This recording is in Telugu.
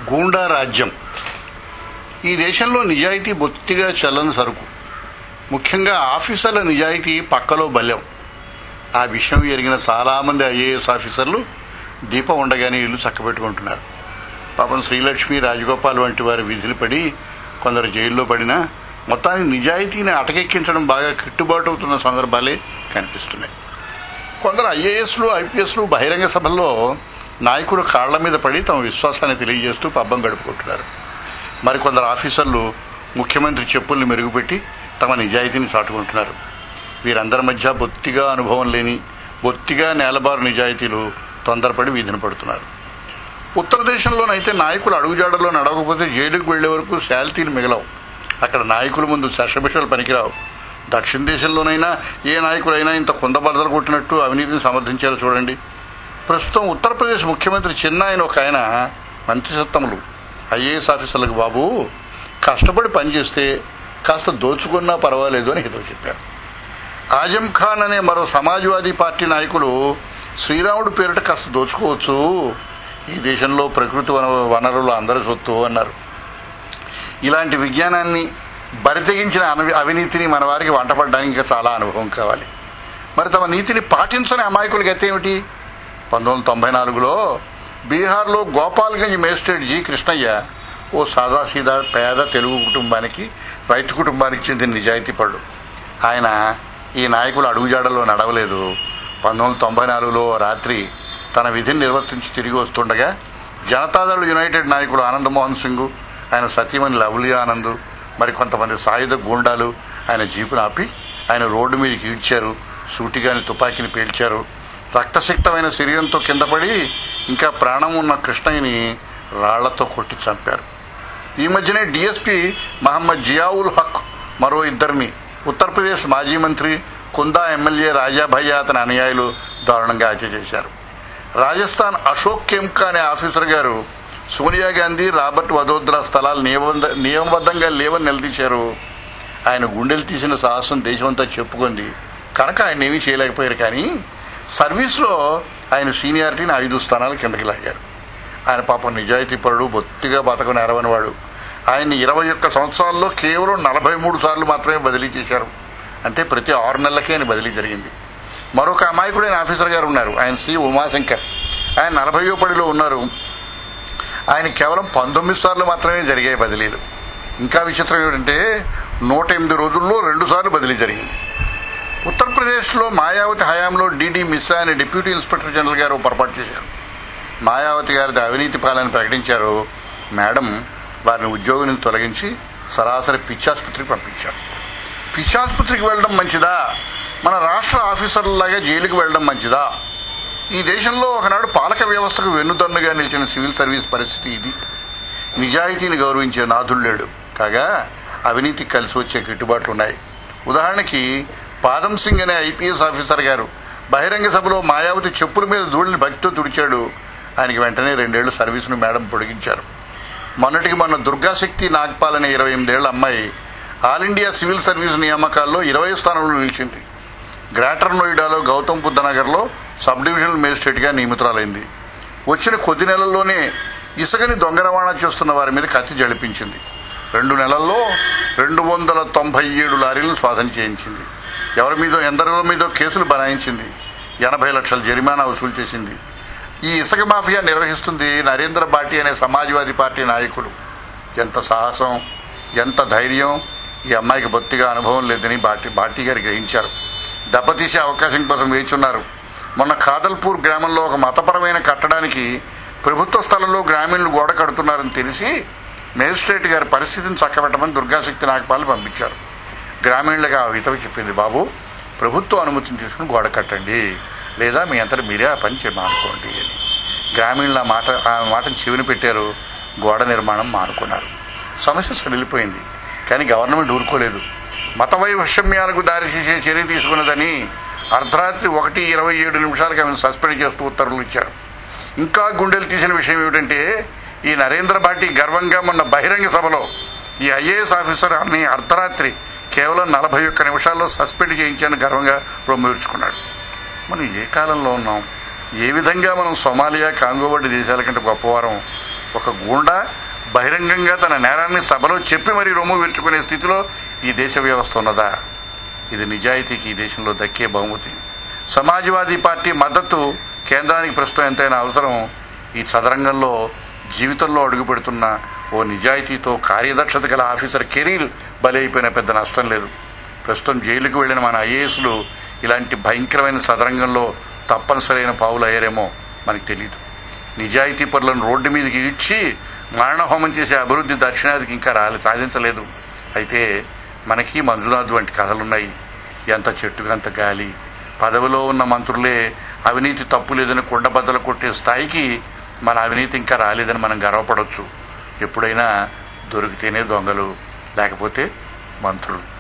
గూండా రాజ్యం ఈ దేశంలో నిజాయితీ బొత్తిగా చల్లని సరుకు ముఖ్యంగా ఆఫీసర్ల నిజాయితీ పక్కలో బల్యం ఆ విషయం ఎరిగిన చాలామంది ఐఏఎస్ ఆఫీసర్లు దీపం ఉండగానే ఇల్లు చక్కబెట్టుకుంటున్నారు పాపం శ్రీలక్ష్మి రాజగోపాల్ వంటి వారి విధులు పడి కొందరు జైల్లో పడినా మొత్తానికి నిజాయితీని అటకెక్కించడం బాగా కిట్టుబాటు అవుతున్న సందర్భాలే కనిపిస్తున్నాయి కొందరు ఐఏఎస్లు ఐపీఎస్లు బహిరంగ సభల్లో నాయకుడు కాళ్ల మీద పడి తమ విశ్వాసాన్ని తెలియజేస్తూ పబ్బం గడుపుకుంటున్నారు మరికొందరు ఆఫీసర్లు ముఖ్యమంత్రి చెప్పుల్ని మెరుగుపెట్టి తమ నిజాయితీని చాటుకుంటున్నారు వీరందరి మధ్య బొత్తిగా అనుభవం లేని బొత్తిగా నేలబారు నిజాయితీలు తొందరపడి వీధిన పడుతున్నారు ఉత్తరదేశంలోనైతే నాయకులు అడుగుజాడలో నడవకపోతే జైలుకు వెళ్లే వరకు శాల్తీలు మిగలవు అక్కడ నాయకుల ముందు శషభిషలు పనికిరావు దక్షిణ దేశంలోనైనా ఏ నాయకులైనా ఇంత కుందబద్దలు కొట్టినట్టు అవినీతిని సమర్థించారో చూడండి ప్రస్తుతం ఉత్తరప్రదేశ్ ముఖ్యమంత్రి చిన్నాయన ఒక ఆయన మంత్రిసత్తములు ఐఏఎస్ ఆఫీసర్లకు బాబు కష్టపడి పనిచేస్తే కాస్త దోచుకున్నా పర్వాలేదు అని హితవు చెప్పారు ఆజం ఖాన్ అనే మరో సమాజ్వాదీ పార్టీ నాయకులు శ్రీరాముడు పేరిట కాస్త దోచుకోవచ్చు ఈ దేశంలో ప్రకృతి వన వనరులు అందరి సొత్తు అన్నారు ఇలాంటి విజ్ఞానాన్ని బరితెగించిన అన- అవినీతిని మన వారికి వంటపడడానికి ఇంకా చాలా అనుభవం కావాలి మరి తమ నీతిని పాటించని అమాయకుల గతి ఏమిటి పంతొమ్మిది వందల తొంభై నాలుగులో బీహార్లో గోపాల్గంజ్ మేజిస్ట్రేట్ జి కృష్ణయ్య ఓ సాదాసీదా పేద తెలుగు కుటుంబానికి రైతు కుటుంబానికి చెందిన నిజాయితీ పడు ఆయన ఈ నాయకులు అడుగుజాడల్లో నడవలేదు పంతొమ్మిది వందల తొంభై నాలుగులో ఓ రాత్రి తన విధిని నిర్వర్తించి తిరిగి వస్తుండగా జనతాదళ్ యునైటెడ్ నాయకులు ఆనందమోహన్ సింగ్ ఆయన సతీమణి లవ్లీ ఆనంద్ మరి కొంతమంది సాయుధ గూండాలు ఆయన జీపును ఆపి ఆయన రోడ్డు మీదకి ఈడ్చారు సూటిగాని తుపాకీని పేల్చారు రక్తసిక్తమైన శరీరంతో కింద పడి ఇంకా ప్రాణం ఉన్న కృష్ణయ్యని రాళ్లతో కొట్టి చంపారు ఈ మధ్యనే డీఎస్పీ మహమ్మద్ జియావుల్ హక్ మరో ఇద్దరిని ఉత్తరప్రదేశ్ మాజీ మంత్రి కుందా ఎమ్మెల్యే రాజాభయ్య అతని అనుయాయులు దారుణంగా హత్య చేశారు రాజస్థాన్ అశోక్ కెంకా అనే ఆఫీసర్ గారు సోనియా గాంధీ రాబర్ట్ వదోద్రా స్థలాలు నియమబద్ధ- నియమబద్ధంగా లేవని నిలదీశారు ఆయన గుండెలు తీసిన సాహసం దేశమంతా చెప్పుకుంది కనుక ఆయన ఏమీ చేయలేకపోయారు కానీ సర్వీస్లో ఆయన సీనియారిటీని ఐదు స్థానాల కిందకి లాగారు ఆయన పాపం నిజాయితీ పరుడు బొత్తిగా బతక నెరవనివాడు ఆయన్ని ఇరవై ఒక్క సంవత్సరాల్లో కేవలం నలభై మూడు సార్లు మాత్రమే బదిలీ చేశారు అంటే ప్రతి ఆరు నెలలకే ఆయన బదిలీ జరిగింది మరొక అమాయకుడైన ఆఫీసర్ గారు ఉన్నారు ఆయన సి ఉమాశంకర్ ఆయన నలభైయో పడిలో ఉన్నారు ఆయన కేవలం పంతొమ్మిది సార్లు మాత్రమే జరిగాయి బదిలీలు ఇంకా విచిత్రం ఏమిటంటే నూట ఎనిమిది రోజుల్లో రెండు సార్లు బదిలీ జరిగింది ఉత్తరప్రదేశ్లో మాయావతి హయాంలో డీడీ మిస్సా అనే డిప్యూటీ ఇన్స్పెక్టర్ జనరల్ గారు ఓ పొరపాటు చేశారు మాయావతి గారిది అవినీతి పాలన ప్రకటించారు మేడం వారిని ఉద్యోగం నుంచి తొలగించి సరాసరి పిచ్చాసుపత్రికి పంపించారు పిచ్చాసుపత్రికి వెళ్ళడం మంచిదా మన రాష్ట్ర ఆఫీసర్లలాగా జైలుకి వెళ్ళడం మంచిదా ఈ దేశంలో ఒకనాడు పాలక వ్యవస్థకు వెన్నుదన్నుగా నిలిచిన సివిల్ సర్వీస్ పరిస్థితి ఇది నిజాయితీని గౌరవించే నాథుడు లేడు కాగా అవినీతికి కలిసి వచ్చే గిట్టుబాట్లు ఉన్నాయి ఉదాహరణకి పాదం సింగ్ అనే ఐపీఎస్ ఆఫీసర్ గారు బహిరంగ సభలో మాయావతి చెప్పుల మీద ధూళిని భక్తితో తుడిచాడు ఆయనకి వెంటనే రెండేళ్లు సర్వీసును మేడం పొడిగించారు మొన్నటికి మొన్న దుర్గాశక్తి నాగ్పాల్ అనే ఇరవై ఎనిమిదేళ్ల అమ్మాయి ఆల్ ఇండియా సివిల్ సర్వీస్ నియామకాల్లో ఇరవై స్థానంలో నిలిచింది గ్రేటర్ నోయిడాలో గౌతమ్ బుద్ధ నగర్లో సబ్ డివిజనల్ మేజిస్ట్రేట్గా నియమితురాలైంది వచ్చిన కొద్ది నెలల్లోనే ఇసుకని దొంగ రవాణా చేస్తున్న వారి మీద కత్తి జడిపించింది రెండు నెలల్లో రెండు వందల తొంభై ఏడు లారీలను స్వాధీనం చేయించింది ఎవరి మీద ఎందరిలో మీద కేసులు బనాయించింది ఎనభై లక్షల జరిమానా వసూలు చేసింది ఈ ఇసుక మాఫియా నిర్వహిస్తుంది నరేంద్ర బాటి అనే సమాజ్వాదీ పార్టీ నాయకుడు ఎంత సాహసం ఎంత ధైర్యం ఈ అమ్మాయికి బొత్తిగా అనుభవం లేదని బాటి బాటి గారు గ్రహించారు దెబ్బతీసే అవకాశం కోసం వేచున్నారు మొన్న ఖాదల్పూర్ గ్రామంలో ఒక మతపరమైన కట్టడానికి ప్రభుత్వ స్థలంలో గ్రామీణులు గోడ కడుతున్నారని తెలిసి మేజిస్ట్రేట్ గారి పరిస్థితిని చక్కబెట్టమని దుర్గాశక్తి నాగపాలు పంపించారు గ్రామీణులుగా ఆ హితవు చెప్పింది బాబు ప్రభుత్వ అనుమతిని తీసుకుని గోడ కట్టండి లేదా మీ అంతటి మీరే ఆ పని చే- మానుకోండి అని గ్రామీణుల మాట ఆ మాటను చెవిని పెట్టారు గోడ నిర్మాణం మానుకున్నారు సమస్య సడిలిపోయింది కానీ గవర్నమెంట్ ఊరుకోలేదు మత వైషమ్యాలకు దారి చేసే చర్య తీసుకున్నదని అర్ధరాత్రి ఒకటి ఇరవై ఏడు నిమిషాలకు ఆమెను సస్పెండ్ చేస్తూ ఉత్తర్వులు ఇచ్చారు ఇంకా గుండెలు తీసిన విషయం ఏమిటంటే ఈ నరేంద్ర భాటి గర్వంగా మొన్న బహిరంగ సభలో ఈ ఐఏఎస్ ఆఫీసర్ అన్ని అర్ధరాత్రి కేవలం నలభై ఒక్క నిమిషాల్లో సస్పెండ్ చేయించాను గర్వంగా రొమ్మిర్చుకున్నాడు మనం ఏ కాలంలో ఉన్నాం ఏ విధంగా మనం సోమాలియా కాంగో వంటి దేశాల కంటే గొప్పవారం ఒక గూండా బహిరంగంగా తన నేరాన్ని సభలో చెప్పి మరీ రొమ్ము విరుచుకునే స్థితిలో ఈ దేశ వ్యవస్థ ఉన్నదా ఇది నిజాయితీకి ఈ దేశంలో దక్కే బహుమతి సమాజ్వాదీ పార్టీ మద్దతు కేంద్రానికి ప్రస్తుతం ఎంతైనా అవసరం ఈ చదరంగంలో జీవితంలో అడుగుపెడుతున్న ఓ నిజాయితీతో కార్యదక్షత గల ఆఫీసర్ కెరీర్ బలైపోయిన పెద్ద నష్టం లేదు ప్రస్తుతం జైలుకు వెళ్లిన మన ఐఏఎస్లు ఇలాంటి భయంకరమైన సదరంగంలో తప్పనిసరైన పావులు అయ్యారేమో మనకు తెలియదు నిజాయితీ పరులను రోడ్డు మీదకి ఇడ్చి మారణహోమం చేసే అభివృద్ధి దక్షిణాదికి ఇంకా రాలి సాధించలేదు అయితే మనకి మంజునాథ్ వంటి కథలున్నాయి ఎంత చెట్టుకు అంత గాలి పదవిలో ఉన్న మంత్రులే అవినీతి తప్పు లేదని కుండబద్దలు కొట్టే స్థాయికి మన అవినీతి ఇంకా రాలేదని మనం గర్వపడవచ్చు ఎప్పుడైనా దొరికితేనే దొంగలు లేకపోతే మంత్రులు